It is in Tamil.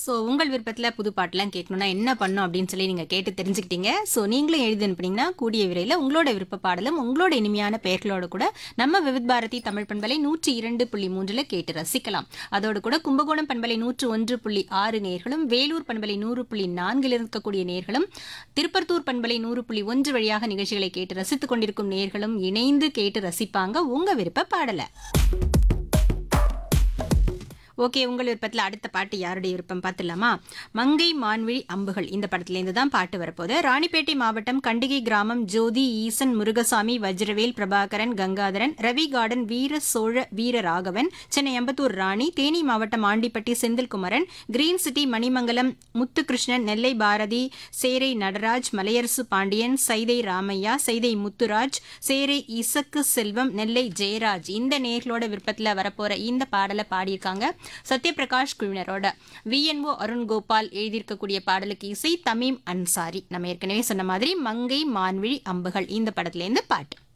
ஸோ உங்கள் விருப்பத்தில் புது பாட்டெலாம் கேட்கணும்னா என்ன பண்ணும் அப்படின்னு சொல்லி நீங்கள் கேட்டு தெரிஞ்சுக்கிட்டீங்க ஸோ நீங்களும் எழுதி அனுப்புனீங்கன்னா கூடிய விரைவில் உங்களோட விருப்ப பாடலும் உங்களோட இனிமையான பெயர்களோட கூட நம்ம விவித் பாரதி தமிழ் பண்பலை நூற்றி இரண்டு புள்ளி மூன்றில் கேட்டு ரசிக்கலாம் அதோடு கூட கும்பகோணம் பண்பலை நூற்று ஒன்று புள்ளி ஆறு நேர்களும் வேலூர் பண்பலை நூறு புள்ளி நான்கில் இருக்கக்கூடிய நேர்களும் திருப்பத்தூர் பண்பலை நூறு புள்ளி ஒன்று வழியாக நிகழ்ச்சிகளை கேட்டு ரசித்துக் கொண்டிருக்கும் நேர்களும் இணைந்து கேட்டு ரசிப்பாங்க உங்க விருப்ப பாடலை ஓகே உங்கள் விருப்பத்தில் அடுத்த பாட்டு யாருடைய விருப்பம் பார்த்துலாமா மங்கை மான்விழி அம்புகள் இந்த படத்துலேருந்து தான் பாட்டு வரப்போகுது ராணிப்பேட்டை மாவட்டம் கண்டிகை கிராமம் ஜோதி ஈசன் முருகசாமி வஜ்ரவேல் பிரபாகரன் கங்காதரன் ரவி கார்டன் வீர சோழ வீர ராகவன் சென்னை அம்பத்தூர் ராணி தேனி மாவட்டம் ஆண்டிப்பட்டி செந்தில்குமரன் கிரீன் சிட்டி மணிமங்கலம் முத்துகிருஷ்ணன் நெல்லை பாரதி சேரை நடராஜ் மலையரசு பாண்டியன் சைதை ராமையா சைதை முத்துராஜ் சேரை இசக்கு செல்வம் நெல்லை ஜெயராஜ் இந்த நேர்களோட விருப்பத்தில் வரப்போற இந்த பாடலை பாடியிருக்காங்க சத்யபிரகாஷ் குழுவினரோட விஎன்ஓ அருண் கோபால் எழுதியிருக்கக்கூடிய பாடலுக்கு இசை தமீம் அன்சாரி நம்ம ஏற்கனவே சொன்ன மாதிரி மங்கை மான்விழி அம்புகள் இந்த படத்துலேருந்து பாட்டு